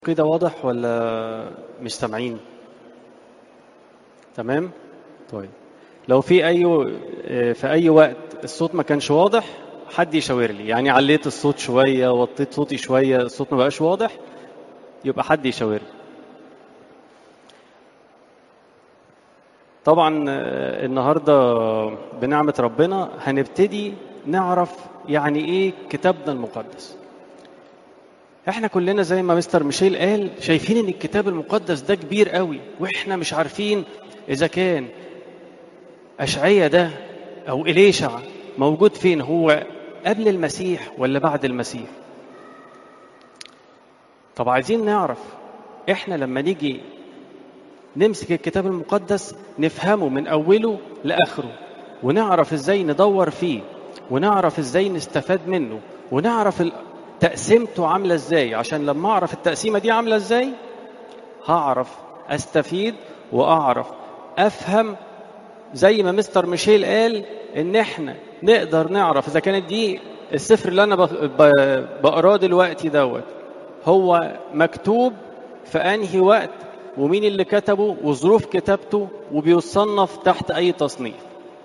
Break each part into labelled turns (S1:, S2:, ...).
S1: كده واضح ولا مش سامعين تمام طيب لو في اي في اي وقت الصوت ما كانش واضح حد يشاور لي يعني عليت الصوت شويه وطيت صوتي شويه الصوت ما بقاش واضح يبقى حد يشاور لي طبعا آه، النهارده بنعمه ربنا هنبتدي نعرف يعني ايه كتابنا المقدس احنا كلنا زي ما مستر ميشيل قال شايفين ان الكتاب المقدس ده كبير قوي واحنا مش عارفين اذا كان اشعيا ده او اليشع موجود فين هو قبل المسيح ولا بعد المسيح طب عايزين نعرف احنا لما نيجي نمسك الكتاب المقدس نفهمه من اوله لاخره ونعرف ازاي ندور فيه ونعرف ازاي نستفاد منه ونعرف ال- تقسيمته عامله ازاي عشان لما اعرف التقسيمه دي عامله ازاي هعرف استفيد واعرف افهم زي ما مستر ميشيل قال ان احنا نقدر نعرف اذا كانت دي السفر اللي انا بق- ب- بقراه دلوقتي دوت هو مكتوب في انهي وقت ومين اللي كتبه وظروف كتابته وبيصنف تحت اي تصنيف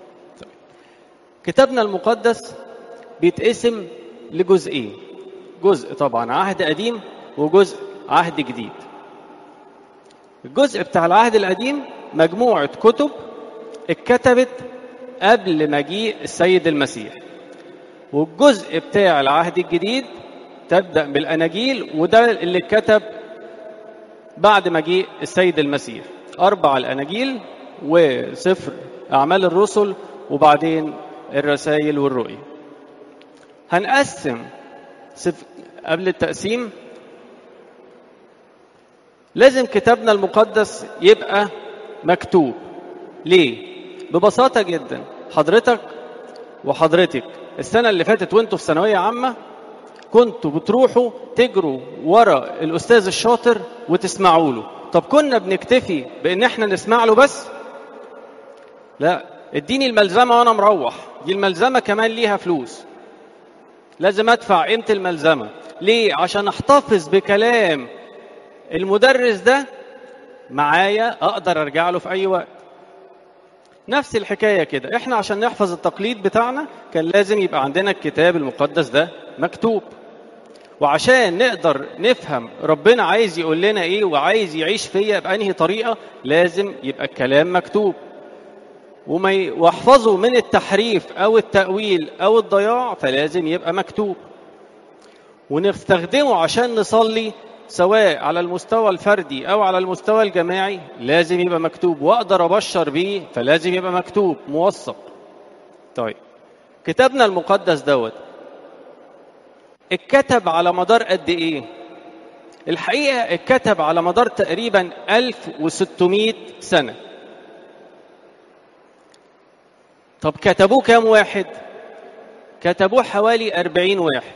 S1: كتابنا المقدس بيتقسم لجزئين جزء طبعا عهد قديم وجزء عهد جديد الجزء بتاع العهد القديم مجموعة كتب اتكتبت قبل مجيء السيد المسيح والجزء بتاع العهد الجديد تبدأ بالأناجيل وده اللي اتكتب بعد مجيء السيد المسيح أربع الأناجيل وسفر أعمال الرسل وبعدين الرسائل والرؤية هنقسم سف... قبل التقسيم لازم كتابنا المقدس يبقى مكتوب ليه ببساطة جدا حضرتك وحضرتك السنة اللي فاتت وانتوا في ثانوية عامة كنتوا بتروحوا تجروا ورا الأستاذ الشاطر وتسمعوا له طب كنا بنكتفي بإن احنا نسمع له بس لا اديني الملزمة وأنا مروح دي الملزمة كمان ليها فلوس لازم ادفع قيمه الملزمه ليه عشان احتفظ بكلام المدرس ده معايا اقدر ارجع له في اي وقت نفس الحكايه كده احنا عشان نحفظ التقليد بتاعنا كان لازم يبقى عندنا الكتاب المقدس ده مكتوب وعشان نقدر نفهم ربنا عايز يقول لنا ايه وعايز يعيش فيا بانهي طريقه لازم يبقى الكلام مكتوب وما ي- واحفظه من التحريف او التاويل او الضياع فلازم يبقى مكتوب ونستخدمه عشان نصلي سواء على المستوى الفردي او على المستوى الجماعي لازم يبقى مكتوب واقدر ابشر بيه فلازم يبقى مكتوب موثق طيب كتابنا المقدس دوت اتكتب على مدار قد ايه الحقيقه اتكتب على مدار تقريبا 1600 سنه طب كتبوه كام واحد كتبوه حوالي أربعين واحد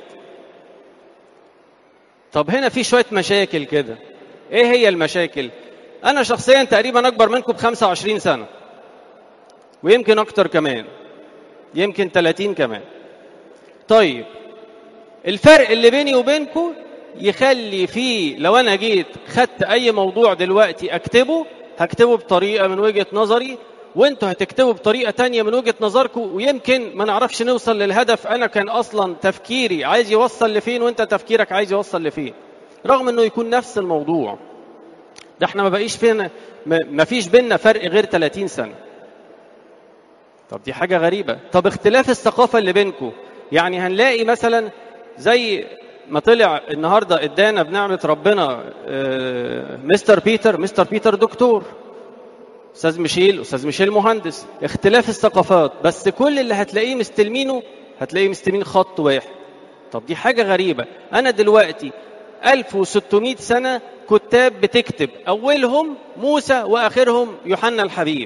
S1: طب هنا في شوية مشاكل كده ايه هي المشاكل انا شخصيا تقريبا اكبر منكم بخمسة وعشرين سنة ويمكن اكتر كمان يمكن 30 كمان طيب الفرق اللي بيني وبينكم يخلي فيه لو انا جيت خدت اي موضوع دلوقتي اكتبه هكتبه بطريقه من وجهه نظري وانتوا هتكتبوا بطريقه تانية من وجهه نظركم ويمكن ما نعرفش نوصل للهدف انا كان اصلا تفكيري عايز يوصل لفين وانت تفكيرك عايز يوصل لفين رغم انه يكون نفس الموضوع ده احنا ما بقيش فينا ما ما فيش بينا فرق غير 30 سنه طب دي حاجه غريبه طب اختلاف الثقافه اللي بينكم يعني هنلاقي مثلا زي ما طلع النهارده ادانا بنعمه ربنا آه، مستر بيتر مستر بيتر دكتور استاذ ميشيل استاذ ميشيل مهندس اختلاف الثقافات بس كل اللي هتلاقيه مستلمينه هتلاقيه مستلمين خط واحد طب دي حاجه غريبه انا دلوقتي 1600 سنه كتاب بتكتب اولهم موسى واخرهم يوحنا الحبيب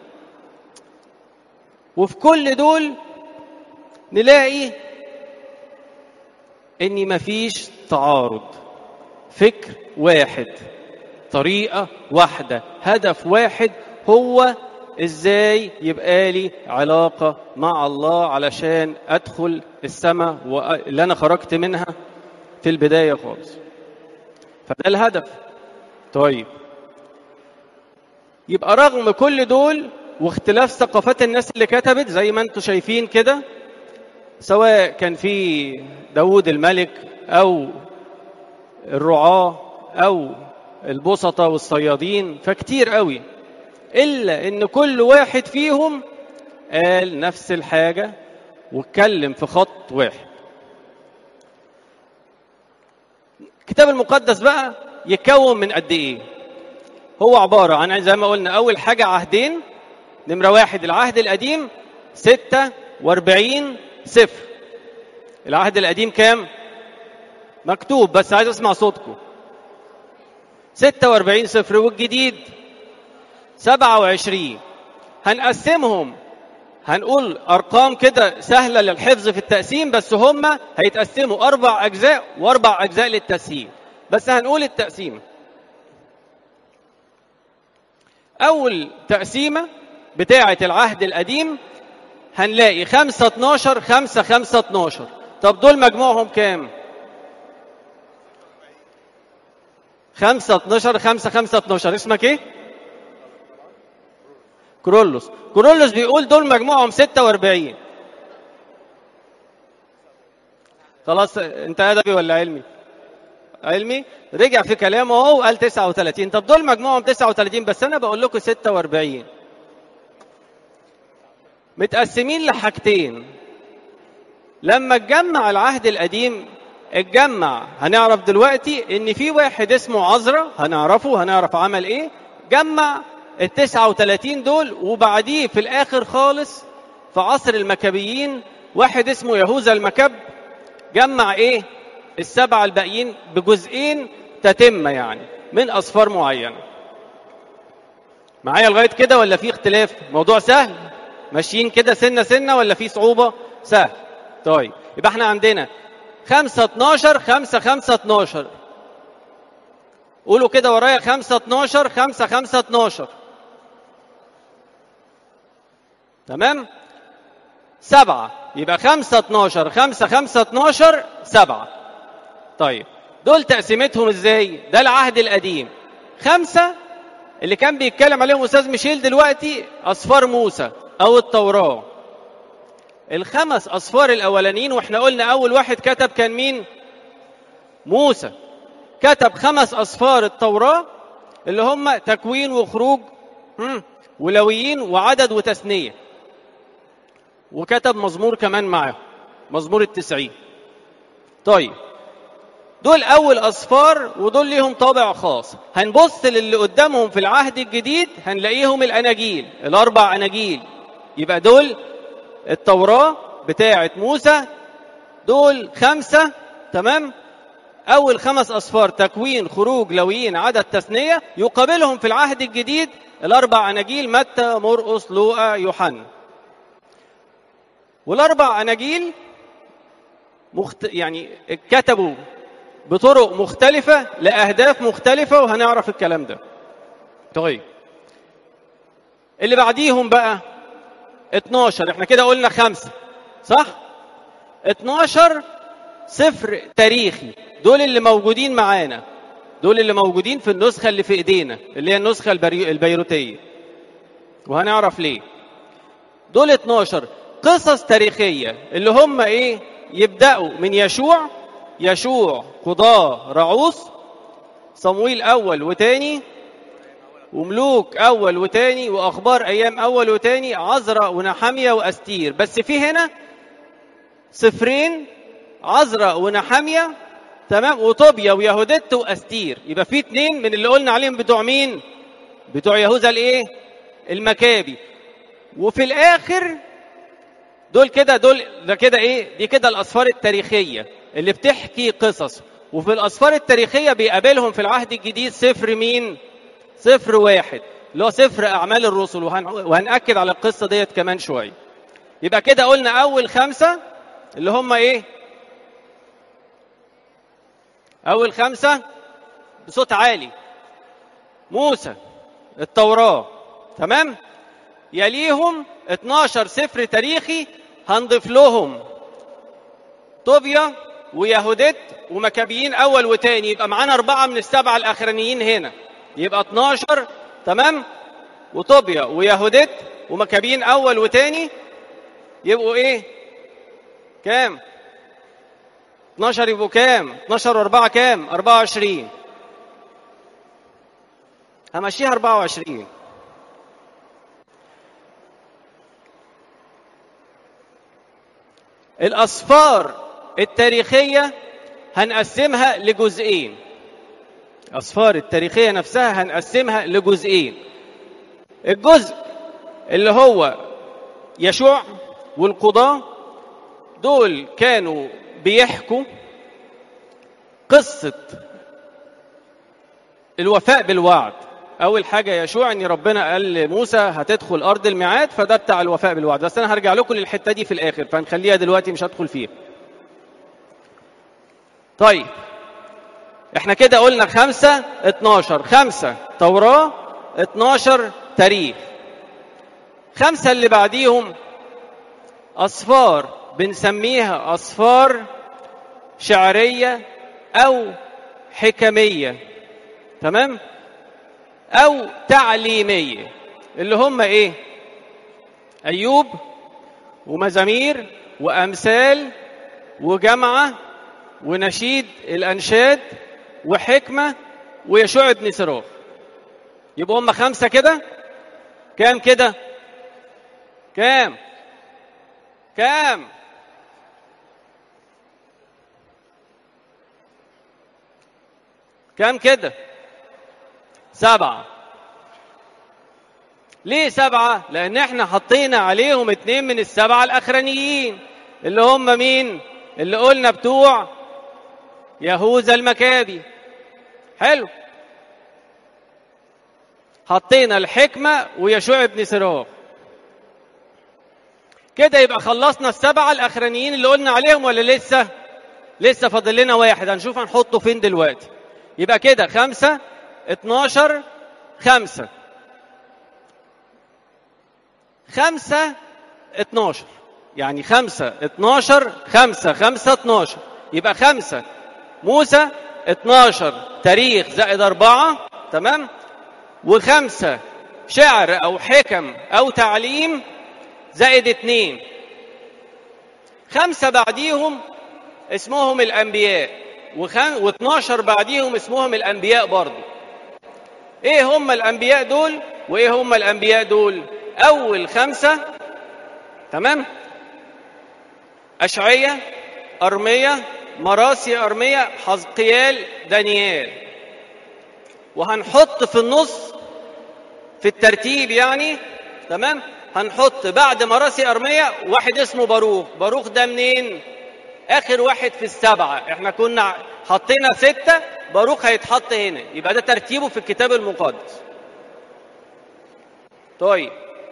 S1: وفي كل دول نلاقي ان مفيش تعارض فكر واحد طريقه واحده هدف واحد هو ازاي يبقى لي علاقه مع الله علشان ادخل السماء اللي انا خرجت منها في البدايه خالص فده الهدف طيب يبقى رغم كل دول واختلاف ثقافات الناس اللي كتبت زي ما انتم شايفين كده سواء كان في داود الملك او الرعاة او البسطة والصيادين فكتير قوي الا ان كل واحد فيهم قال نفس الحاجة واتكلم في خط واحد الكتاب المقدس بقى يتكون من قد ايه هو عبارة عن زي ما قلنا أول حاجة عهدين نمرة واحد العهد القديم ستة واربعين صفر العهد القديم كام؟ مكتوب بس عايز أسمع صوتكم ستة واربعين صفر والجديد سبعة وعشرين هنقسمهم هنقول أرقام كده سهلة للحفظ في التقسيم بس هم هيتقسموا أربع أجزاء وأربع أجزاء للتسهيل بس هنقول التقسيمه أول تقسيمة بتاعة العهد القديم هنلاقي خمسة اتناشر خمسة خمسة اتناشر طب دول مجموعهم كام؟ خمسة اتناشر خمسة خمسة اتناشر اسمك ايه؟ كرولوس كرولوس بيقول دول مجموعهم ستة واربعين خلاص انت ادبي ولا علمي؟ علمي رجع في كلامه اهو وقال 39 طب دول مجموعهم 39 بس انا بقول لكم 46 متقسمين لحاجتين لما اتجمع العهد القديم اتجمع هنعرف دلوقتي ان في واحد اسمه عزرا هنعرفه هنعرف عمل ايه جمع ال 39 دول وبعديه في الاخر خالص في عصر المكابيين واحد اسمه يهوذا المكب جمع ايه السبعة الباقيين بجزئين تتمة يعني من أصفار معينة معايا لغاية كده ولا في اختلاف موضوع سهل ماشيين كده سنة سنة ولا في صعوبة سهل طيب يبقى احنا عندنا خمسة اتناشر خمسة خمسة اتناشر قولوا كده ورايا خمسة اتناشر خمسة خمسة اتناشر تمام سبعة يبقى خمسة اتناشر خمسة خمسة اتناشر سبعة طيب دول تقسيمتهم ازاي ده العهد القديم خمسة اللي كان بيتكلم عليهم أستاذ ميشيل دلوقتي أصفار موسى أو التوراة الخمس أصفار الأولانيين وإحنا قلنا أول واحد كتب كان مين موسى كتب خمس أصفار التوراة اللي هم تكوين وخروج ولويين وعدد وتثنية وكتب مزمور كمان معاهم مزمور التسعين طيب دول أول أصفار ودول ليهم طابع خاص هنبص للي قدامهم في العهد الجديد هنلاقيهم الأناجيل الأربع أناجيل يبقى دول التوراة بتاعة موسى دول خمسة تمام أول خمس أصفار تكوين خروج لويين عدد تثنية يقابلهم في العهد الجديد الأربع أناجيل متى مرقس لوقا يوحنا والأربع أناجيل مخت... يعني كتبوا بطرق مختلفة لأهداف مختلفة وهنعرف الكلام ده طيب اللي بعديهم بقى 12 احنا كده قلنا خمسة صح 12 صفر تاريخي دول اللي موجودين معانا دول اللي موجودين في النسخة اللي في ايدينا اللي هي النسخة البري... البيروتية وهنعرف ليه دول 12 قصص تاريخية اللي هم ايه يبدأوا من يشوع يشوع قضاة رعوس صمويل أول وتاني وملوك أول وتاني وأخبار أيام أول وتاني عزرا ونحمية وأستير بس في هنا صفرين عزرا ونحمية تمام وطوبيا ويهودت وأستير يبقى في اتنين من اللي قلنا عليهم بتوع مين بتوع يهوذا الايه المكابي وفي الآخر دول كده دول ده كده ايه دي كده الأسفار التاريخية اللي بتحكي قصص وفي الأسفار التاريخية بيقابلهم في العهد الجديد صفر مين صفر واحد اللي هو صفر أعمال الرسل وهن... وهنأكد على القصة ديت كمان شوية يبقى كده قلنا أول خمسة اللي هم إيه أول خمسة بصوت عالي موسى التوراة تمام يليهم 12 سفر تاريخي هنضيف لهم طوبيا ويهودت ومكابيين اول وتاني يبقى معانا اربعه من السبعه الاخرانيين هنا يبقى 12 تمام وطوبيا ويهودت ومكابيين اول وتاني يبقوا ايه كام 12 يبقوا كام 12 و4 كام 24 همشيها 24 الأصفار التاريخية هنقسمها لجزئين الأصفار التاريخية نفسها هنقسمها لجزئين الجزء اللي هو يشوع والقضاة دول كانوا بيحكوا قصة الوفاء بالوعد أول حاجة يشوع إن ربنا قال لموسى هتدخل أرض الميعاد فده بتاع الوفاء بالوعد بس أنا هرجع لكم للحتة دي في الآخر فنخليها دلوقتي مش هدخل فيها طيب احنا كده قلنا خمسة اتناشر خمسة توراة اتناشر تاريخ خمسة اللي بعديهم أصفار بنسميها أصفار شعرية أو حكمية تمام أو تعليمية اللي هم إيه أيوب ومزامير وأمثال وجمعة ونشيد الأنشاد وحكمة ويشوع بن سراخ يبقوا هم خمسة كده كام كده كام كام كام كده سبعة ليه سبعة؟ لأن احنا حطينا عليهم اتنين من السبعة الأخرانيين اللي هم مين؟ اللي قلنا بتوع يهوذا المكابي حلو حطينا الحكمة ويشوع بن سراخ كده يبقى خلصنا السبعة الأخرانيين اللي قلنا عليهم ولا لسه؟ لسه فاضل لنا واحد هنشوف هنحطه فين دلوقتي يبقى كده خمسة اتناشر خمسة خمسة اتناشر يعني خمسة اتناشر خمسة خمسة اتناشر يبقى خمسة موسى اتناشر تاريخ زائد أربعة تمام وخمسة شعر أو حكم أو تعليم زائد اتنين خمسة بعديهم اسمهم الأنبياء وخم... واتناشر بعديهم اسمهم الأنبياء برضو ايه هم الأنبياء دول وايه هم الأنبياء دول أول خمسة تمام أشعية أرمية مراسي أرمية حزقيال دانيال وهنحط في النص في الترتيب يعني تمام هنحط بعد مراسي أرمية واحد اسمه باروخ باروخ ده منين آخر واحد في السبعة احنا كنا حطينا ستة باروخ هيتحط هنا يبقى ده ترتيبه في الكتاب المقدس طيب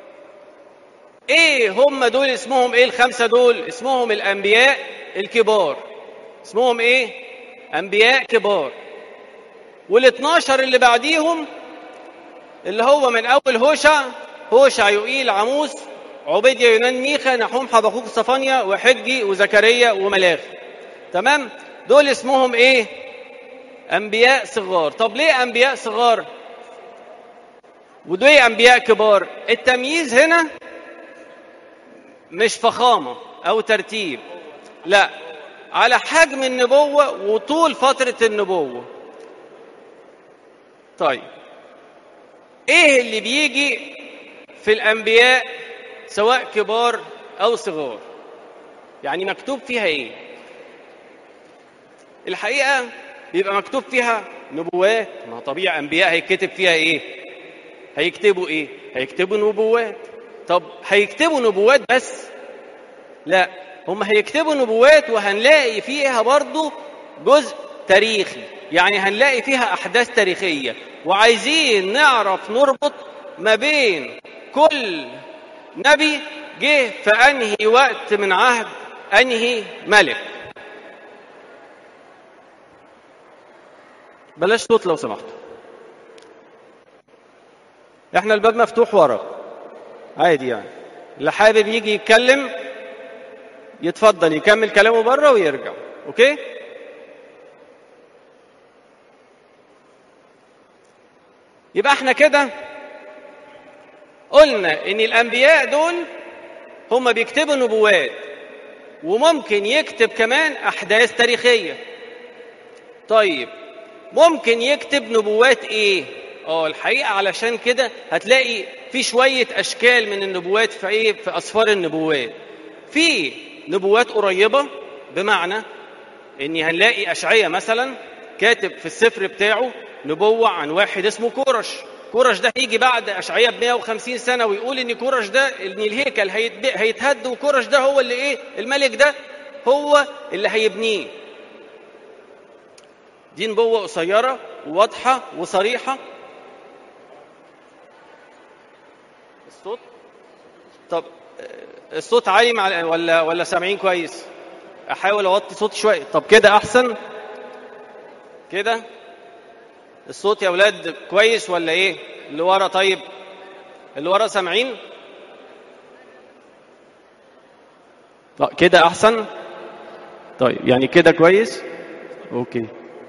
S1: ايه هم دول اسمهم ايه الخمسة دول اسمهم الانبياء الكبار اسمهم ايه انبياء كبار وال12 اللي بعديهم اللي هو من اول هوشع هوشع يوئيل عموس عبيديا يونان ميخا نحوم حبقوق صفانيا وحجي وزكريا وملاخي تمام دول اسمهم ايه انبياء صغار طب ليه انبياء صغار ودول انبياء كبار التمييز هنا مش فخامه او ترتيب لا على حجم النبوه وطول فتره النبوه طيب ايه اللي بيجي في الانبياء سواء كبار او صغار يعني مكتوب فيها ايه الحقيقه بيبقى مكتوب فيها نبوات ما طبيعي انبياء هيكتب فيها ايه هيكتبوا ايه هيكتبوا نبوات طب هيكتبوا نبوات بس لا هم هيكتبوا نبوات وهنلاقي فيها برضو جزء تاريخي يعني هنلاقي فيها احداث تاريخيه وعايزين نعرف نربط ما بين كل نبي جه في انهي وقت من عهد انهي ملك بلاش صوت لو سمحت احنا الباب مفتوح ورا عادي يعني اللي حابب يجي يتكلم يتفضل يكمل كلامه بره ويرجع اوكي يبقى احنا كده قلنا ان الانبياء دول هم بيكتبوا نبوات وممكن يكتب كمان احداث تاريخيه طيب ممكن يكتب نبوات ايه اه الحقيقه علشان كده هتلاقي في شويه اشكال من النبوات في ايه في اسفار النبوات في نبوات قريبه بمعنى اني هنلاقي اشعياء مثلا كاتب في السفر بتاعه نبوه عن واحد اسمه كورش كورش ده هيجي بعد اشعياء ب 150 سنه ويقول ان كورش ده ان الهيكل هيتهد وكورش ده هو اللي ايه الملك ده هو اللي هيبنيه دي نبوه قصيره وواضحه وصريحه الصوت طب الصوت عالي مع ولا ولا سامعين كويس احاول اوطي صوتي شويه طب كده احسن كده الصوت يا اولاد كويس ولا ايه اللي ورا طيب اللي ورا سامعين لا كده احسن طيب يعني كده كويس اوكي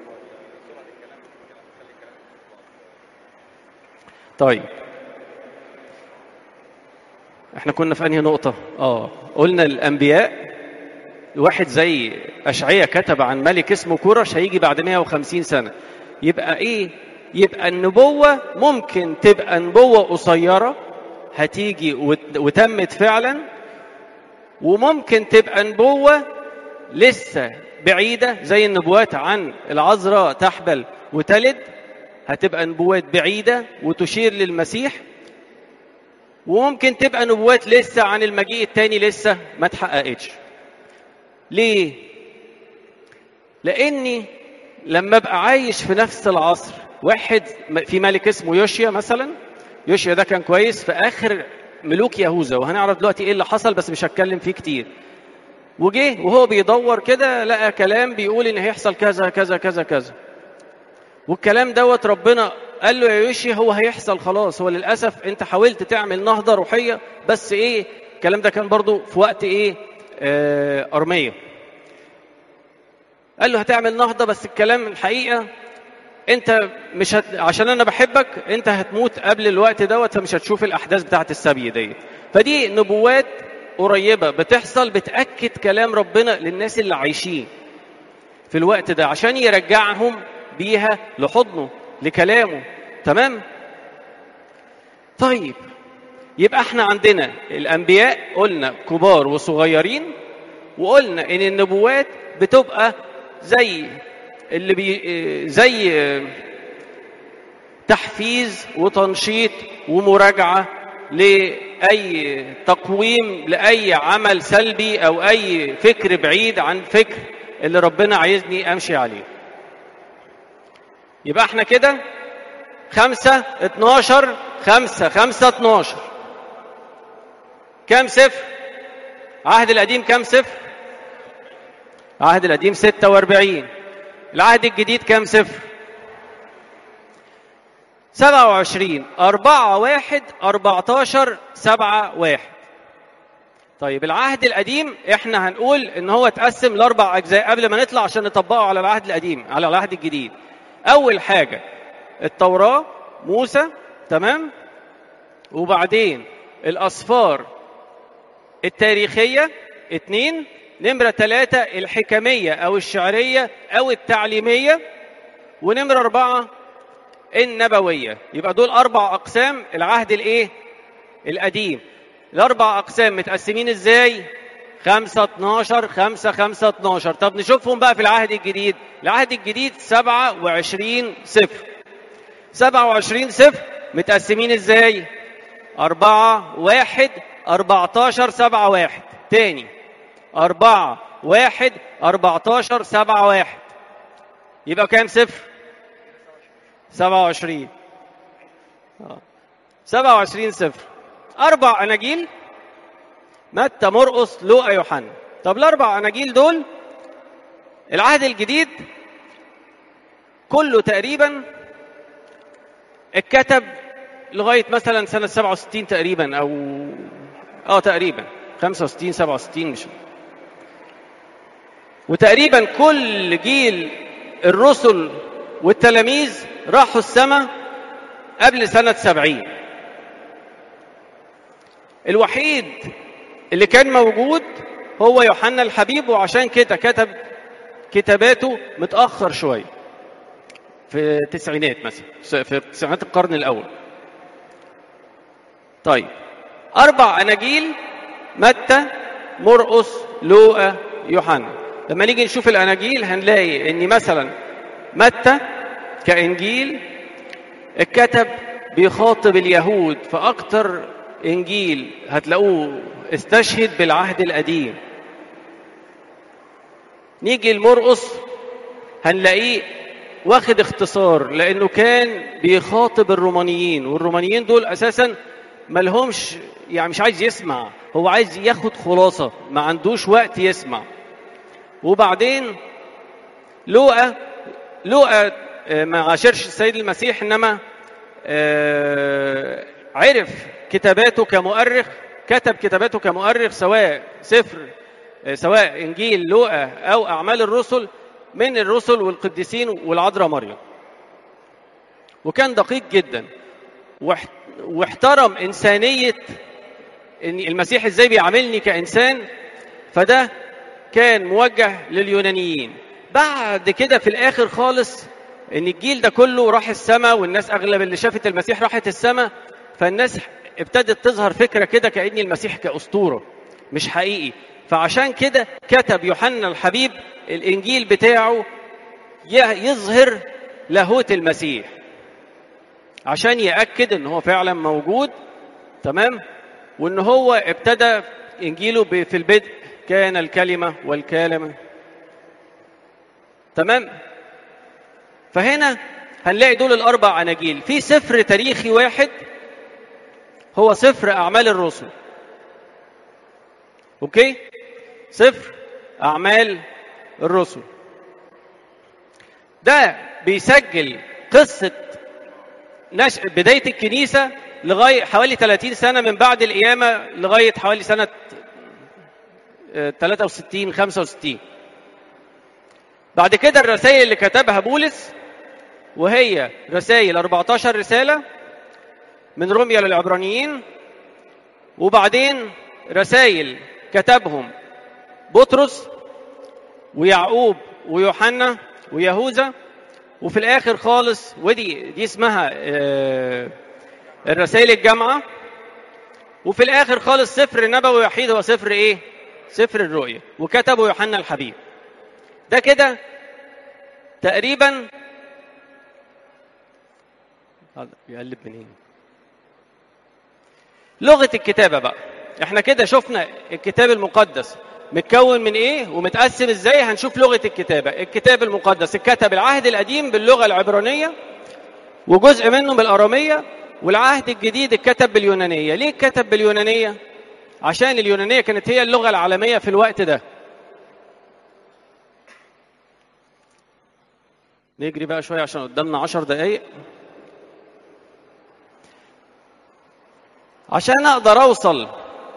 S1: طيب احنا كنا في انهي نقطة؟ اه قلنا الانبياء واحد زي اشعياء كتب عن ملك اسمه كورش هيجي بعد 150 سنة يبقى ايه؟ يبقى النبوة ممكن تبقى نبوة قصيرة هتيجي وتمت فعلا وممكن تبقى نبوة لسه بعيدة زي النبوات عن العذراء تحبل وتلد هتبقى نبوات بعيدة وتشير للمسيح وممكن تبقى نبوات لسه عن المجيء التاني لسه ما اتحققتش ليه لاني لما ابقى عايش في نفس العصر واحد في ملك اسمه يوشيا مثلا يوشيا ده كان كويس في اخر ملوك يهوذا وهنعرف دلوقتي ايه اللي حصل بس مش هتكلم فيه كتير وجه وهو بيدور كده لقى كلام بيقول ان هيحصل كذا كذا كذا كذا والكلام دوت ربنا قال له يا يوشي هو هيحصل خلاص هو للاسف انت حاولت تعمل نهضه روحيه بس ايه الكلام ده كان برضو في وقت ايه آه ارميه قال له هتعمل نهضه بس الكلام الحقيقه انت مش هت... عشان انا بحبك انت هتموت قبل الوقت دوت فمش هتشوف الاحداث بتاعه السبي ديت فدي نبوات قريبه بتحصل بتاكد كلام ربنا للناس اللي عايشين في الوقت ده عشان يرجعهم بيها لحضنه لكلامه تمام طيب يبقى احنا عندنا الانبياء قلنا كبار وصغيرين وقلنا ان النبوات بتبقى زي اللي بي زي تحفيز وتنشيط ومراجعه لاي تقويم لاي عمل سلبي او اي فكر بعيد عن فكر اللي ربنا عايزني امشي عليه يبقى احنا كده خمسة اتناشر خمسة خمسة اتناشر كام صفر العهد القديم كام صفر العهد القديم ستة واربعين العهد الجديد كام صفر سبعة وعشرين أربعة واحد أربعتاشر سبعة واحد طيب العهد القديم احنا هنقول ان هو اتقسم لاربع اجزاء قبل ما نطلع عشان نطبقه على العهد القديم على العهد الجديد اول حاجه التوراه موسى تمام وبعدين الاسفار التاريخيه اتنين نمره ثلاثة الحكميه او الشعريه او التعليميه ونمره اربعه النبويه يبقى دول اربع اقسام العهد الايه القديم الاربع اقسام متقسمين ازاي خمسة اتناشر خمسة خمسة اتناشر طب نشوفهم بقى في العهد الجديد العهد الجديد سبعة وعشرين صفر سبعة وعشرين صفر متقسمين ازاي أربعة واحد أربعتاشر سبعة واحد تاني أربعة واحد أربعتاشر سبعة واحد يبقى كام صفر سبعة وعشرين سبعة وعشرين صفر أربع أناجيل متى مرقس لوقا يوحنا طب الأربع أناجيل دول العهد الجديد كله تقريبا اتكتب لغاية مثلا سنة 67 تقريبا أو اه تقريبا 65 67 مش وتقريبا كل جيل الرسل والتلاميذ راحوا السماء قبل سنة سبعين الوحيد اللي كان موجود هو يوحنا الحبيب وعشان كده كتب كتاباته متأخر شوية في التسعينات مثلا في تسعينات القرن الأول طيب أربع أناجيل متى مرقس لوقا يوحنا لما نيجي نشوف الأناجيل هنلاقي إن مثلا متى كإنجيل الكتب بيخاطب اليهود فأكتر إنجيل هتلاقوه استشهد بالعهد القديم نيجي لمرقس هنلاقيه واخد اختصار لأنه كان بيخاطب الرومانيين والرومانيين دول أساسا ملهمش يعني مش عايز يسمع هو عايز ياخد خلاصة ما عندوش وقت يسمع وبعدين لوقا لوقا ما عاشرش السيد المسيح انما عرف كتاباته كمؤرخ كتب كتاباته كمؤرخ سواء سفر سواء انجيل لوقا او اعمال الرسل من الرسل والقديسين والعذراء مريم وكان دقيق جدا واحترم انسانيه ان المسيح ازاي بيعاملني كانسان فده كان موجه لليونانيين بعد كده في الاخر خالص ان الجيل ده كله راح السماء والناس اغلب اللي شافت المسيح راحت السماء فالناس ابتدت تظهر فكره كده كان المسيح كاسطوره مش حقيقي فعشان كده كتب يوحنا الحبيب الانجيل بتاعه يظهر لاهوت المسيح عشان ياكد ان هو فعلا موجود تمام وان هو ابتدى انجيله في البدء كان الكلمه والكلمه تمام فهنا هنلاقي دول الاربع اناجيل في سفر تاريخي واحد هو سفر اعمال الرسل اوكي سفر اعمال الرسل ده بيسجل قصه نشأ بدايه الكنيسه لغايه حوالي 30 سنه من بعد القيامه لغايه حوالي سنه 63 65 بعد كده الرسائل اللي كتبها بولس وهي رسائل 14 رسالة من روميا للعبرانيين وبعدين رسائل كتبهم بطرس ويعقوب ويوحنا ويهوذا وفي الآخر خالص ودي دي اسمها الرسائل الجامعة وفي الآخر خالص سفر نبوي وحيد هو سفر إيه؟ سفر الرؤيا وكتبه يوحنا الحبيب ده كده تقريبا يقلب منين لغة الكتابة بقى احنا كده شفنا الكتاب المقدس متكون من ايه ومتقسم ازاي هنشوف لغة الكتابة الكتاب المقدس اتكتب العهد القديم باللغة العبرانية وجزء منه بالأرامية والعهد الجديد اتكتب باليونانية ليه اتكتب باليونانية عشان اليونانية كانت هي اللغة العالمية في الوقت ده نجري بقى شوية عشان قدامنا عشر دقايق عشان أقدر أوصل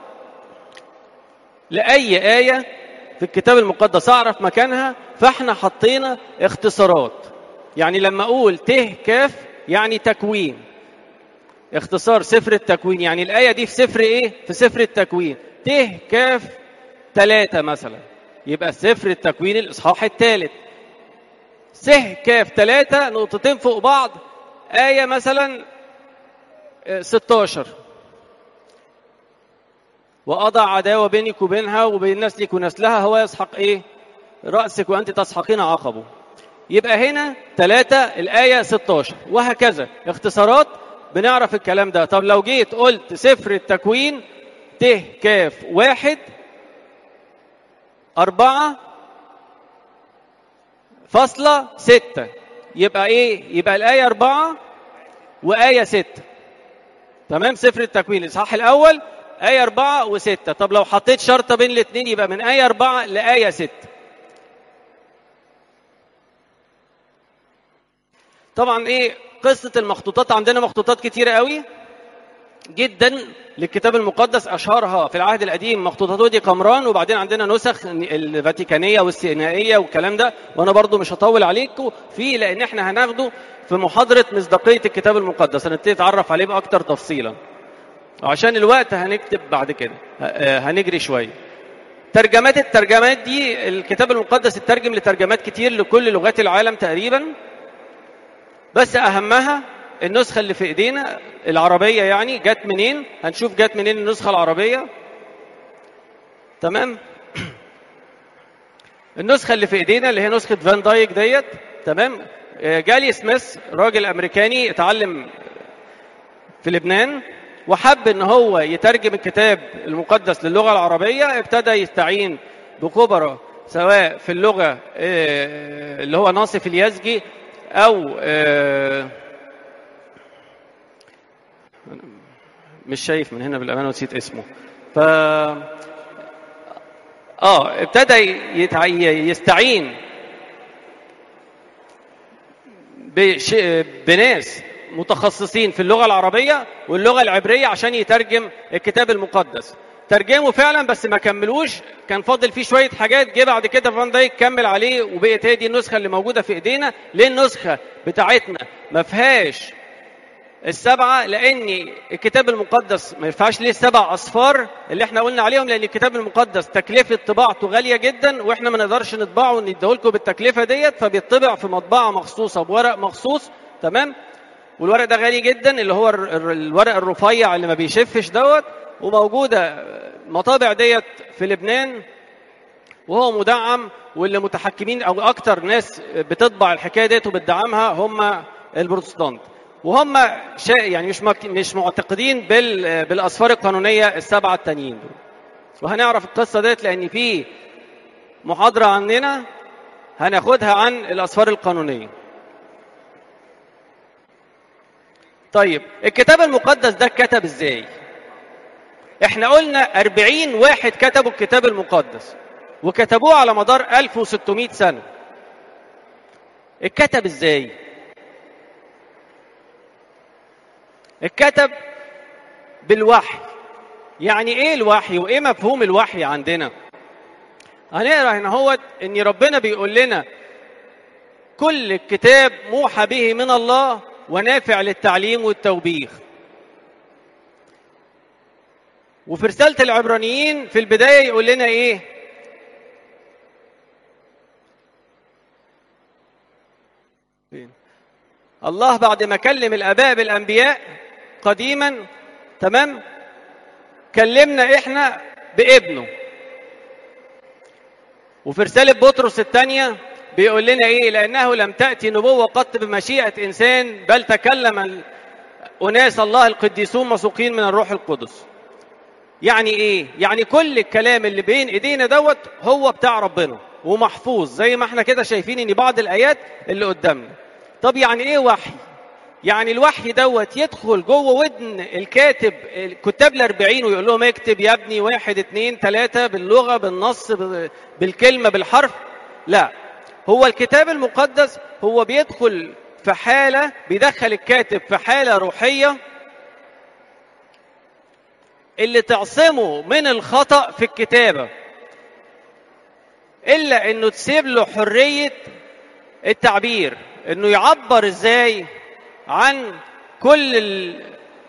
S1: لأي آية في الكتاب المقدس أعرف مكانها فإحنا حطينا اختصارات يعني لما أقول ت كاف يعني تكوين اختصار سفر التكوين يعني الآية دي في سفر إيه؟ في سفر التكوين ت كاف ثلاثة مثلا يبقى سفر التكوين الإصحاح الثالث س كاف ثلاثة نقطتين فوق بعض آية مثلا 16 وأضع عداوة بينك وبينها وبين نسلك ونسلها هو يسحق إيه؟ رأسك وأنت تسحقين عقبه. يبقى هنا ثلاثة الآية 16 وهكذا اختصارات بنعرف الكلام ده. طب لو جيت قلت سفر التكوين ت كاف واحد أربعة فاصلة ستة يبقى إيه؟ يبقى الآية أربعة وآية ستة. تمام سفر التكوين الإصحاح الأول آية أربعة وستة طب لو حطيت شرطة بين الاثنين يبقى من آية أربعة لآية ستة طبعا إيه قصة المخطوطات عندنا مخطوطات كتيرة قوي جدا للكتاب المقدس اشهرها في العهد القديم مخطوطات ودي قمران وبعدين عندنا نسخ الفاتيكانيه والسينائيه والكلام ده وانا برضو مش هطول عليكم فيه لان احنا هناخده في محاضره مصداقيه الكتاب المقدس هنبتدي نتعرف عليه باكتر تفصيلا عشان الوقت هنكتب بعد كده هنجري شويه ترجمات الترجمات دي الكتاب المقدس اترجم لترجمات كتير لكل لغات العالم تقريبا بس اهمها النسخة اللي في ايدينا العربية يعني جت منين هنشوف جت منين النسخة العربية تمام النسخة اللي في ايدينا اللي هي نسخة فان دايك ديت تمام جالي سميث راجل امريكاني اتعلم في لبنان وحب ان هو يترجم الكتاب المقدس للغة العربية ابتدى يستعين بخبراء سواء في اللغة اللي هو ناصف اليزجي او مش شايف من هنا بالامانه ونسيت اسمه ف اه ابتدى يتع... يستعين بش... بناس متخصصين في اللغه العربيه واللغه العبريه عشان يترجم الكتاب المقدس ترجمه فعلا بس ما كملوش كان فاضل فيه شويه حاجات جه بعد كده فان دايك كمل عليه وبقت هي دي النسخه اللي موجوده في ايدينا ليه النسخه بتاعتنا ما فيهاش السبعه لان الكتاب المقدس ما ينفعش ليه السبع اصفار اللي احنا قلنا عليهم لان الكتاب المقدس تكلفه طباعته غاليه جدا واحنا ما نقدرش نطبعه ونديه لكم بالتكلفه ديت فبيطبع في مطبعه مخصوصه بورق مخصوص تمام والورق ده غالي جدا اللي هو الورق الرفيع اللي ما بيشفش دوت وموجوده مطابع ديت في لبنان وهو مدعم واللي متحكمين او اكتر ناس بتطبع الحكايه ديت وبتدعمها هم البروتستانت وهم شيء يعني مش مش معتقدين بال بالاصفار القانونيه السبعه التانيين دول وهنعرف القصه ديت لان في محاضره عندنا هناخدها عن الاصفار القانونيه طيب الكتاب المقدس ده اتكتب ازاي احنا قلنا أربعين واحد كتبوا الكتاب المقدس وكتبوه على مدار 1600 سنة اتكتب ازاي اتكتب بالوحي يعني ايه الوحي وايه مفهوم الوحي عندنا هنقرا هنا هو ان ربنا بيقول لنا كل الكتاب موحى به من الله ونافع للتعليم والتوبيخ وفي رسالة العبرانيين في البداية يقول لنا إيه؟ فين؟ الله بعد ما كلم الآباء بالأنبياء قديما تمام؟ كلمنا إحنا بابنه وفي رسالة بطرس الثانية بيقول لنا إيه؟ لأنه لم تأتي نبوة قط بمشيئة إنسان بل تكلم أناس الله القديسون مسوقين من الروح القدس. يعني ايه يعني كل الكلام اللي بين ايدينا دوت هو بتاع ربنا ومحفوظ زي ما احنا كده شايفين ان بعض الايات اللي قدامنا طب يعني ايه وحي يعني الوحي دوت يدخل جوه ودن الكاتب الكتاب الأربعين ويقول لهم اكتب يا ابني واحد اتنين تلاتة باللغة بالنص بالكلمة بالحرف لا هو الكتاب المقدس هو بيدخل في حالة بيدخل الكاتب في حالة روحية اللي تعصمه من الخطأ في الكتابة إلا إنه تسيب له حرية التعبير إنه يعبر إزاي عن كل ال...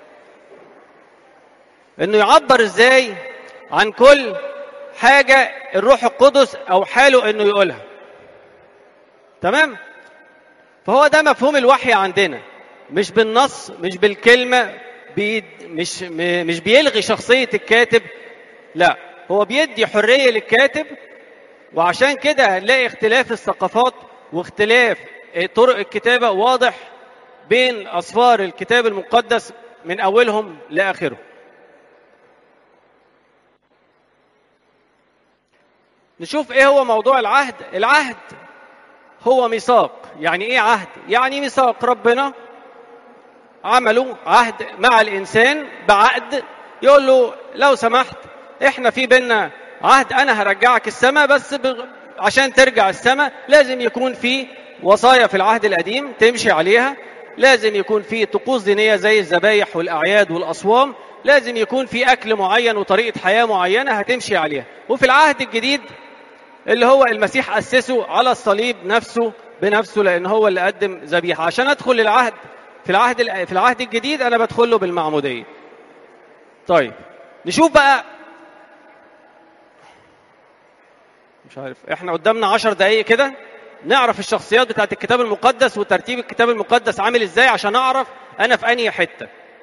S1: إنه يعبر إزاي عن كل حاجة الروح القدس أو حاله إنه يقولها تمام فهو ده مفهوم الوحي عندنا مش بالنص مش بالكلمة بي مش مش بيلغي شخصية الكاتب لا هو بيدي حرية للكاتب وعشان كده هنلاقي اختلاف الثقافات واختلاف طرق الكتابة واضح بين أصفار الكتاب المقدس من أولهم لآخره نشوف ايه هو موضوع العهد العهد هو ميثاق يعني ايه عهد يعني ميثاق ربنا عملوا عهد مع الانسان بعقد يقول له لو سمحت احنا في بينا عهد انا هرجعك السماء بس ب... عشان ترجع السماء لازم يكون في وصايا في العهد القديم تمشي عليها لازم يكون في طقوس دينيه زي الذبايح والاعياد والاصوام لازم يكون في اكل معين وطريقه حياه معينه هتمشي عليها وفي العهد الجديد اللي هو المسيح اسسه على الصليب نفسه بنفسه لان هو اللي قدم ذبيحه عشان ادخل العهد في العهد في العهد الجديد انا بدخل له بالمعموديه طيب نشوف بقى مش عارف احنا قدامنا عشر دقايق كده نعرف الشخصيات بتاعت الكتاب المقدس وترتيب الكتاب المقدس عامل ازاي عشان اعرف انا في انهي حته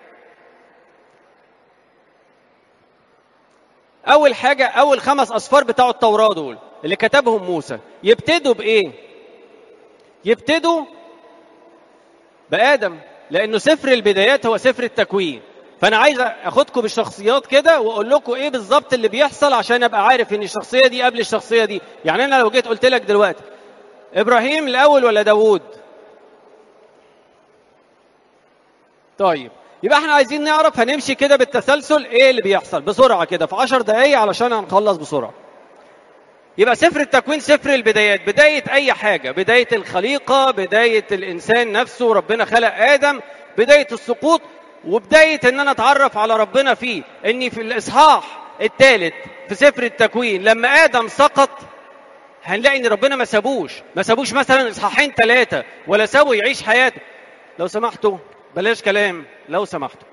S1: اول حاجه اول خمس اصفار بتاعوا التوراه دول اللي كتبهم موسى يبتدوا بايه يبتدوا بادم لانه سفر البدايات هو سفر التكوين فانا عايز اخدكم بالشخصيات كده واقول لكم ايه بالظبط اللي بيحصل عشان ابقى عارف ان الشخصيه دي قبل الشخصيه دي يعني انا لو جيت قلت لك دلوقتي ابراهيم الاول ولا داوود طيب يبقى احنا عايزين نعرف هنمشي كده بالتسلسل ايه اللي بيحصل بسرعه كده في 10 دقايق علشان هنخلص بسرعه يبقى سفر التكوين سفر البدايات بدايه اي حاجه بدايه الخليقه بدايه الانسان نفسه ربنا خلق ادم بدايه السقوط وبدايه ان انا اتعرف على ربنا فيه اني في الاصحاح الثالث في سفر التكوين لما ادم سقط هنلاقي ان ربنا ما سابوش ما سابوش مثلا اصحاحين ثلاثه ولا سابوا يعيش حياته لو سمحتوا بلاش كلام لو سمحتوا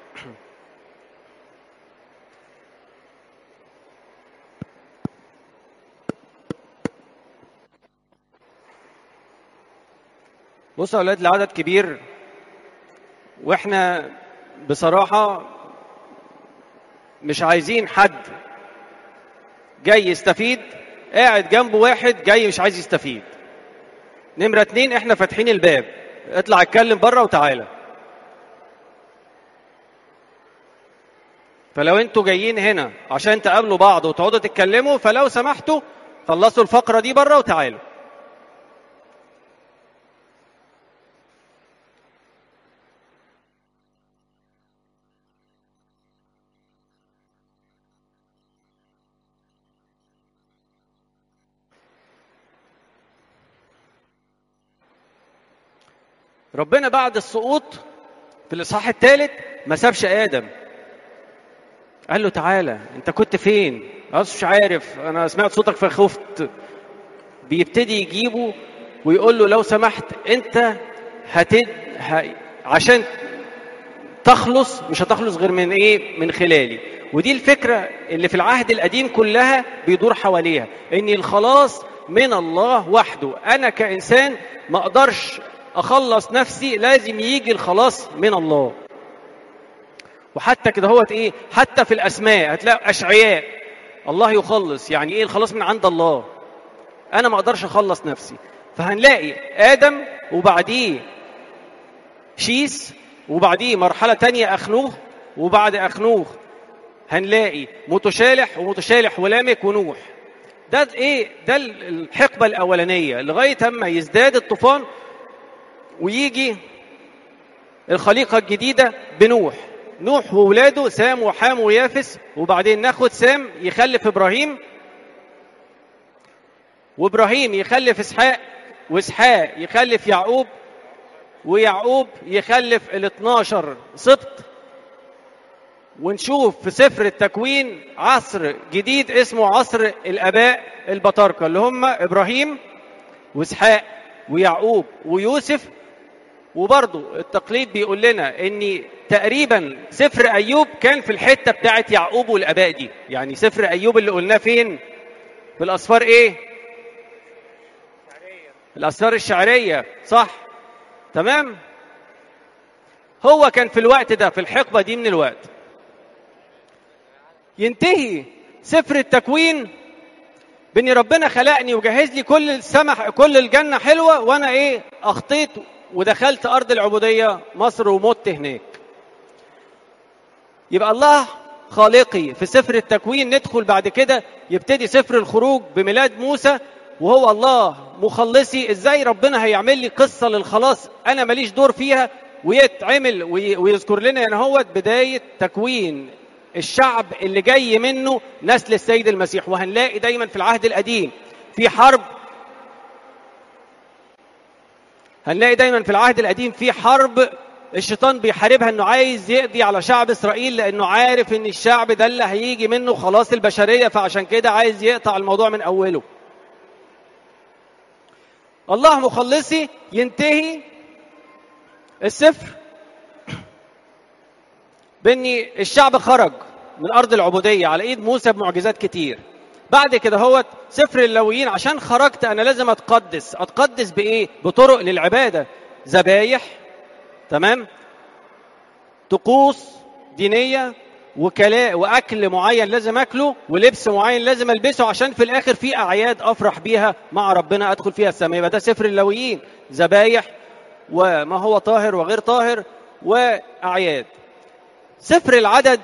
S1: بصوا يا اولاد العدد كبير واحنا بصراحه مش عايزين حد جاي يستفيد قاعد جنبه واحد جاي مش عايز يستفيد نمرة اتنين احنا فاتحين الباب اطلع اتكلم بره وتعالى فلو انتوا جايين هنا عشان تقابلوا بعض وتقعدوا تتكلموا فلو سمحتوا خلصوا الفقرة دي بره وتعالوا ربنا بعد السقوط في الاصحاح الثالث ما سابش ادم قال له تعالى انت كنت فين اصل مش عارف انا سمعت صوتك فخفت بيبتدي يجيبه ويقول له لو سمحت انت هتد ه... عشان تخلص مش هتخلص غير من ايه من خلالي ودي الفكره اللي في العهد القديم كلها بيدور حواليها ان الخلاص من الله وحده انا كانسان ما اقدرش اخلص نفسي لازم يجي الخلاص من الله وحتى كده هو ايه حتى في الاسماء هتلاقي اشعياء الله يخلص يعني ايه الخلاص من عند الله انا ما اقدرش اخلص نفسي فهنلاقي ادم وبعديه شيس وبعديه مرحله تانية اخنوخ وبعد اخنوخ هنلاقي متشالح ومتشالح ولامك ونوح ده ايه ده الحقبه الاولانيه لغايه اما يزداد الطوفان ويجي الخليقة الجديدة بنوح نوح وولاده سام وحام ويافس وبعدين ناخد سام يخلف إبراهيم وإبراهيم يخلف إسحاق وإسحاق يخلف يعقوب ويعقوب يخلف ال 12 سبط ونشوف في سفر التكوين عصر جديد اسمه عصر الآباء البطاركة اللي هم إبراهيم وإسحاق ويعقوب ويوسف وبرضه التقليد بيقول لنا ان تقريبا سفر ايوب كان في الحته بتاعت يعقوب والاباء دي يعني سفر ايوب اللي قلناه فين في الاسفار ايه الاسفار الشعريه صح تمام هو كان في الوقت ده في الحقبه دي من الوقت ينتهي سفر التكوين بان ربنا خلقني وجهز لي كل السمح كل الجنه حلوه وانا ايه اخطيت ودخلت ارض العبوديه مصر ومت هناك يبقى الله خالقي في سفر التكوين ندخل بعد كده يبتدي سفر الخروج بميلاد موسى وهو الله مخلصي ازاي ربنا هيعمل لي قصه للخلاص انا ماليش دور فيها ويتعمل ويذكر لنا يعني هو بدايه تكوين الشعب اللي جاي منه نسل السيد المسيح وهنلاقي دايما في العهد القديم في حرب هنلاقي دايما في العهد القديم في حرب الشيطان بيحاربها انه عايز يقضي على شعب اسرائيل لانه عارف ان الشعب ده اللي هيجي منه خلاص البشريه فعشان كده عايز يقطع الموضوع من اوله الله مخلصي ينتهي السفر بان الشعب خرج من ارض العبوديه على ايد موسى بمعجزات كتير بعد كده هو سفر اللويين عشان خرجت انا لازم اتقدس اتقدس بايه بطرق للعباده ذبايح تمام طقوس دينيه وكلاء واكل معين لازم اكله ولبس معين لازم البسه عشان في الاخر في اعياد افرح بيها مع ربنا ادخل فيها السماء يبقى ده سفر اللويين ذبايح وما هو طاهر وغير طاهر واعياد سفر العدد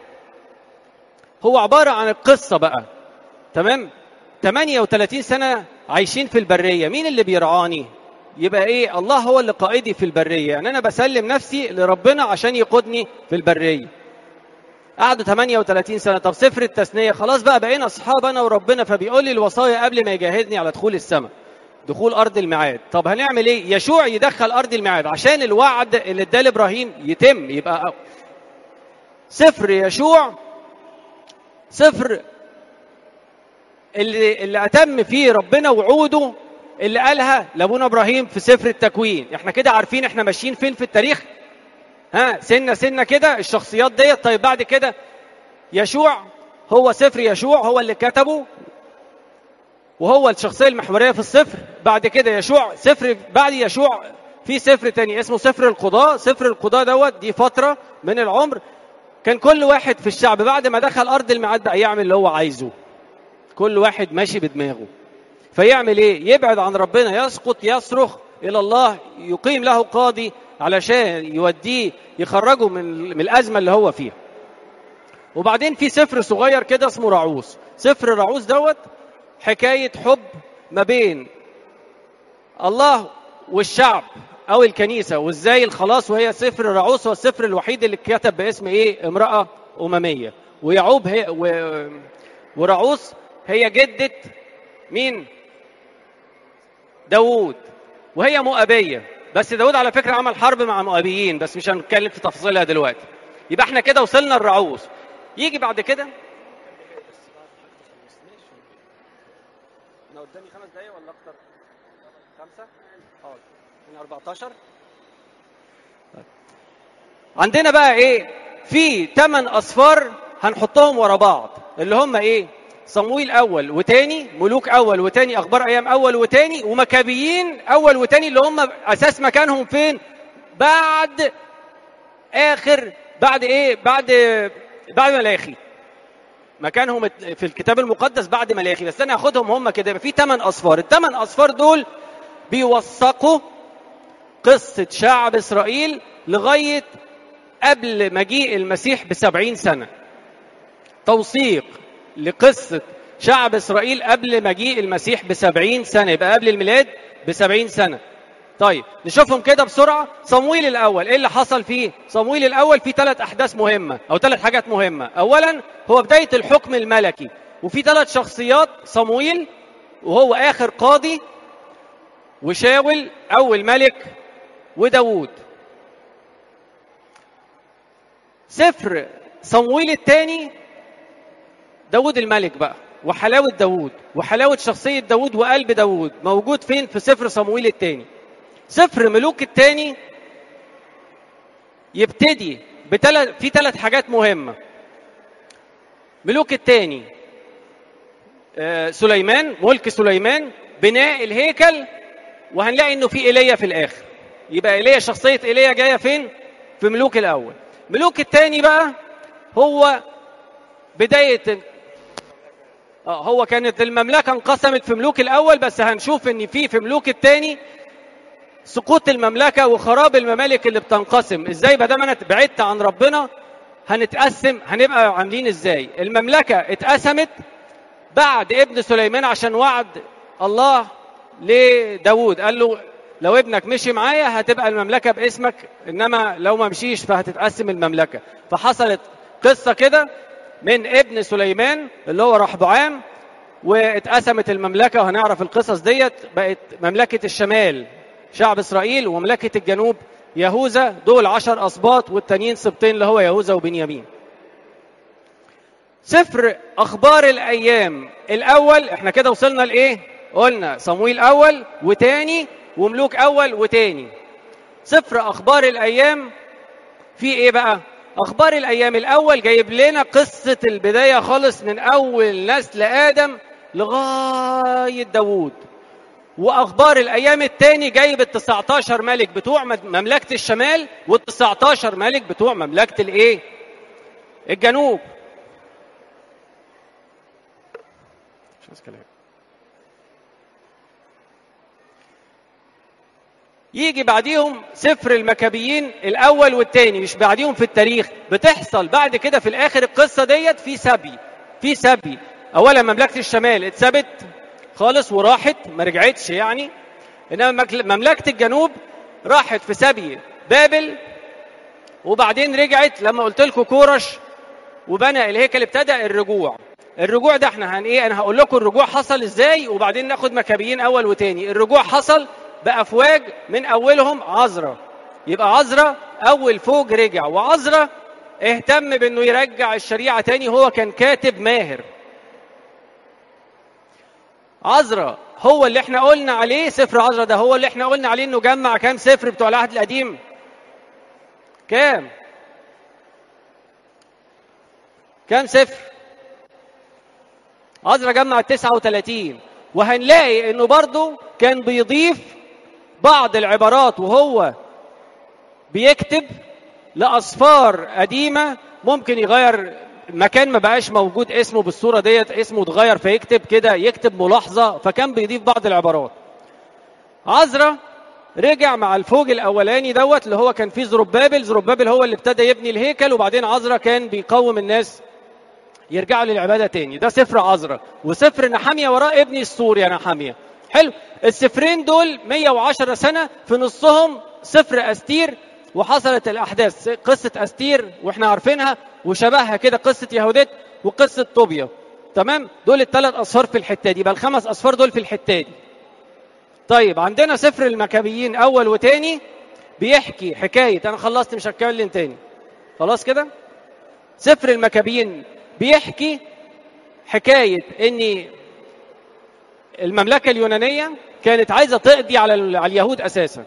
S1: هو عباره عن القصه بقى تمام 38 سنه عايشين في البريه مين اللي بيرعاني يبقى ايه الله هو اللي قائدي في البريه يعني انا بسلم نفسي لربنا عشان يقودني في البريه قعدوا 38 سنه طب سفر التثنيه خلاص بقى بقينا اصحاب انا وربنا فبيقول لي الوصايا قبل ما يجهزني على دخول السماء دخول ارض الميعاد طب هنعمل ايه يشوع يدخل ارض الميعاد عشان الوعد اللي اداه لابراهيم يتم يبقى سفر يشوع سفر اللي اللي اتم فيه ربنا وعوده اللي قالها لابونا ابراهيم في سفر التكوين احنا كده عارفين احنا ماشيين فين في التاريخ ها سنه سنه كده الشخصيات ديت طيب بعد كده يشوع هو سفر يشوع هو اللي كتبه وهو الشخصيه المحوريه في السفر بعد كده يشوع سفر بعد يشوع في سفر تاني اسمه سفر القضاء سفر القضاء دوت دي فتره من العمر كان كل واحد في الشعب بعد ما دخل ارض الميعاد بقى يعمل اللي هو عايزه كل واحد ماشي بدماغه فيعمل ايه يبعد عن ربنا يسقط يصرخ الى الله يقيم له قاضي علشان يوديه يخرجه من من الازمه اللي هو فيها وبعدين في سفر صغير كده اسمه رعوس سفر رعوس دوت حكايه حب ما بين الله والشعب او الكنيسه وازاي الخلاص وهي سفر رعوس هو السفر الوحيد اللي اتكتب باسم ايه امراه امميه ويعوب هي و... ورعوس هي جده مين داوود وهي مؤابيه بس داوود على فكره عمل حرب مع مؤابيين بس مش هنتكلم في تفاصيلها دلوقتي يبقى احنا كده وصلنا لرعوس يجي بعد كده انا قدامي خمس دقايق ولا اكتر خمسه حاضر من 14 عندنا بقى ايه في ثمان اصفار هنحطهم ورا بعض اللي هم ايه صمويل اول وتاني ملوك اول وتاني اخبار ايام اول وتاني ومكابيين اول وتاني اللي هم اساس مكانهم فين بعد اخر بعد ايه بعد بعد ملاخي مكانهم في الكتاب المقدس بعد ملاخي بس انا هاخدهم هم كده في ثمان اصفار الثمان اصفار دول بيوثقوا قصه شعب اسرائيل لغايه قبل مجيء المسيح بسبعين سنه توثيق لقصة شعب إسرائيل قبل مجيء المسيح بسبعين سنة يبقى قبل الميلاد بسبعين سنة طيب نشوفهم كده بسرعة صمويل الأول إيه اللي حصل فيه صمويل الأول فيه ثلاث أحداث مهمة أو ثلاث حاجات مهمة أولا هو بداية الحكم الملكي وفي ثلاث شخصيات صمويل وهو آخر قاضي وشاول أول ملك وداوود سفر صمويل الثاني داود الملك بقى وحلاوة داود وحلاوة شخصية داود وقلب داود موجود فين في سفر صمويل الثاني سفر ملوك الثاني يبتدي بتلت في ثلاث حاجات مهمة ملوك الثاني آه سليمان ملك سليمان بناء الهيكل وهنلاقي انه في ايليا في الاخر يبقى ايليا شخصية ايليا جاية فين في ملوك الاول ملوك الثاني بقى هو بداية اه هو كانت المملكه انقسمت في ملوك الاول بس هنشوف ان في في ملوك الثاني سقوط المملكه وخراب الممالك اللي بتنقسم ازاي ما دام انا بعدت عن ربنا هنتقسم هنبقى عاملين ازاي المملكه اتقسمت بعد ابن سليمان عشان وعد الله لداود قال له لو ابنك مشي معايا هتبقى المملكه باسمك انما لو ما مشيش فهتتقسم المملكه فحصلت قصه كده من ابن سليمان اللي هو رحبعام واتقسمت المملكه وهنعرف القصص ديت بقت مملكه الشمال شعب اسرائيل ومملكه الجنوب يهوذا دول عشر أسباط والتانيين سبطين اللي هو يهوذا وبنيامين سفر أخبار الأيام الأول احنا كده وصلنا لإيه؟ قلنا صمويل أول وتاني وملوك أول وتاني سفر أخبار الأيام في إيه بقى؟ أخبار الأيام الأول جايب لنا قصة البداية خالص من أول نسل آدم لغاية داوود واخبار الايام الثاني جايب ال 19 ملك بتوع مملكه الشمال وال 19 ملك بتوع مملكه الايه؟ الجنوب. مش عايز كلام. يجي بعديهم سفر المكابيين الاول والثاني مش بعديهم في التاريخ بتحصل بعد كده في الاخر القصه ديت في سبي في سبي اولا مملكه الشمال اتثبت خالص وراحت ما رجعتش يعني انما مملكه الجنوب راحت في سبي بابل وبعدين رجعت لما قلت لكم كورش وبنى الهيكل ابتدى الرجوع الرجوع ده احنا هن ايه انا هقول لكم الرجوع حصل ازاي وبعدين ناخد مكابيين اول وتاني الرجوع حصل بافواج من اولهم عذرا يبقى عذرا اول فوج رجع وعذرا اهتم بانه يرجع الشريعه تاني هو كان كاتب ماهر عذرا هو اللي احنا قلنا عليه سفر عذرا ده هو اللي احنا قلنا عليه انه جمع كام سفر بتوع العهد القديم كام كام سفر عذرا جمع 39 وهنلاقي انه برضه كان بيضيف بعض العبارات وهو بيكتب لأصفار قديمة ممكن يغير مكان ما بقاش موجود اسمه بالصوره ديت اسمه اتغير فيكتب كده يكتب ملاحظه فكان بيضيف بعض العبارات عزرا رجع مع الفوج الاولاني دوت اللي هو كان فيه زربابل زربابل هو اللي ابتدى يبني الهيكل وبعدين عزرا كان بيقوم الناس يرجعوا للعباده تاني ده سفر عزرا وسفر نحاميه وراه ابني السور يا نحاميه حلو السفرين دول 110 سنه في نصهم سفر استير وحصلت الاحداث قصه استير واحنا عارفينها وشبهها كده قصه يهوديت وقصه طوبيا تمام دول الثلاث اصفار في الحته دي يبقى الخمس اصفار دول في الحته دي طيب عندنا سفر المكابيين اول وتاني بيحكي حكايه انا خلصت مش هتكلم تاني خلاص كده سفر المكابيين بيحكي حكايه ان المملكه اليونانيه كانت عايزه تقضي على اليهود اساسا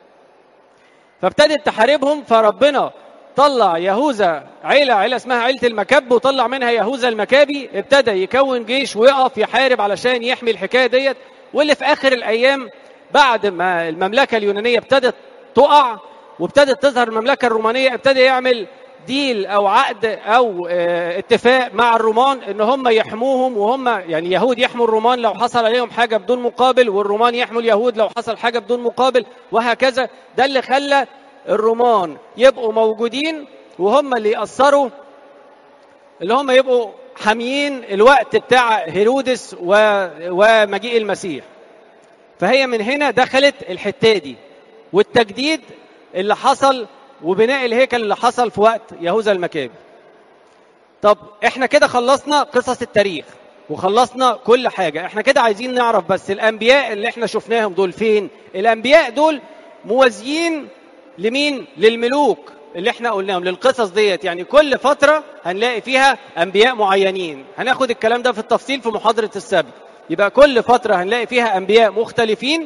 S1: فابتدت تحاربهم فربنا طلع يهوذا عيلة عيلة اسمها عيلة المكب وطلع منها يهوذا المكابي ابتدى يكون جيش ويقف يحارب علشان يحمي الحكاية ديت واللي في آخر الأيام بعد ما المملكة اليونانية ابتدت تقع وابتدت تظهر المملكة الرومانية ابتدى يعمل ديل او عقد او اه اتفاق مع الرومان ان هم يحموهم وهم يعني يهود يحموا الرومان لو حصل عليهم حاجه بدون مقابل والرومان يحموا اليهود لو حصل حاجه بدون مقابل وهكذا ده اللي خلى الرومان يبقوا موجودين وهم اللي يأثروا اللي هم يبقوا حاميين الوقت بتاع هيرودس و... ومجيء المسيح فهي من هنا دخلت الحته دي والتجديد اللي حصل وبناء الهيكل اللي حصل في وقت يهوذا المكابي طب احنا كده خلصنا قصص التاريخ وخلصنا كل حاجة احنا كده عايزين نعرف بس الأنبياء اللي احنا شفناهم دول فين الأنبياء دول موازيين لمين للملوك اللي احنا قلناهم للقصص ديت يعني كل فترة هنلاقي فيها أنبياء معينين هناخد الكلام ده في التفصيل في محاضرة السبت يبقى كل فترة هنلاقي فيها أنبياء مختلفين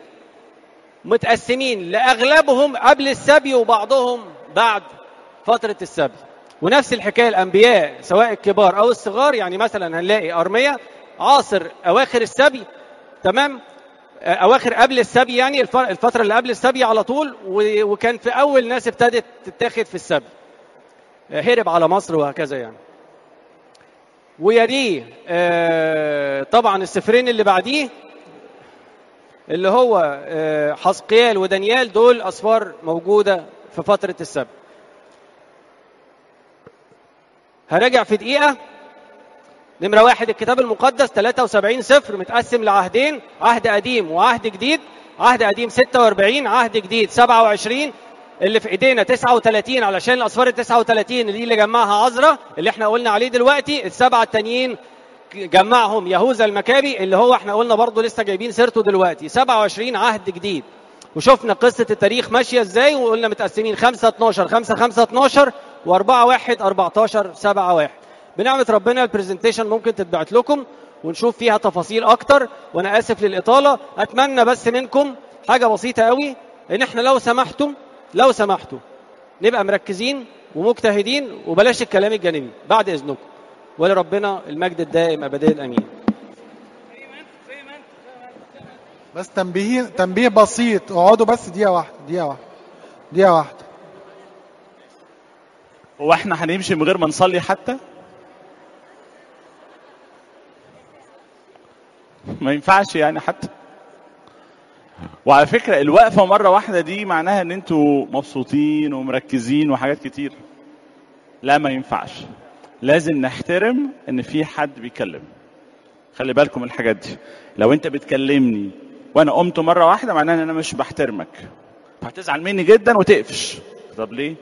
S1: متقسمين لأغلبهم قبل السبي وبعضهم بعد فترة السبي ونفس الحكاية الأنبياء سواء الكبار أو الصغار يعني مثلا هنلاقي أرمية عاصر أواخر السبي تمام أواخر قبل السبي يعني الفترة اللي قبل السبي على طول وكان في أول ناس ابتدت تتاخد في السبي هرب على مصر وهكذا يعني ويليه طبعا السفرين اللي بعديه اللي هو حسقيال ودانيال دول أسفار موجودة في فترة السبت هراجع في دقيقة نمرة واحد الكتاب المقدس 73 سفر متقسم لعهدين عهد قديم وعهد جديد عهد قديم 46 عهد جديد 27 اللي في ايدينا 39 علشان الاصفار ال 39 اللي اللي جمعها عذرا اللي احنا قلنا عليه دلوقتي السبعه التانيين جمعهم يهوذا المكابي اللي هو احنا قلنا برضه لسه جايبين سيرته دلوقتي 27 عهد جديد وشفنا قصه التاريخ ماشيه ازاي وقلنا متقسمين 5 12 5 5 12 و4 1 14 7 1 بنعمه ربنا البرزنتيشن ممكن تتبعت لكم ونشوف فيها تفاصيل اكتر وانا اسف للاطاله اتمنى بس منكم حاجه بسيطه قوي ان احنا لو سمحتم لو سمحتوا نبقى مركزين ومجتهدين وبلاش الكلام الجانبي بعد اذنكم ولربنا المجد الدائم ابديا امين
S2: بس تنبيه تنبيه بسيط اقعدوا بس دقيقة واحدة دقيقة واحدة دقيقة واحدة
S3: هو احنا هنمشي من غير ما نصلي حتى ما ينفعش يعني حتى وعلى فكرة الوقفة مرة واحدة دي معناها ان انتوا مبسوطين ومركزين وحاجات كتير لا ما ينفعش لازم نحترم ان في حد بيكلم خلي بالكم من الحاجات دي لو انت بتكلمني وانا قمت مرة واحدة معناها ان انا مش بحترمك هتزعل مني جدا وتقفش طب ليه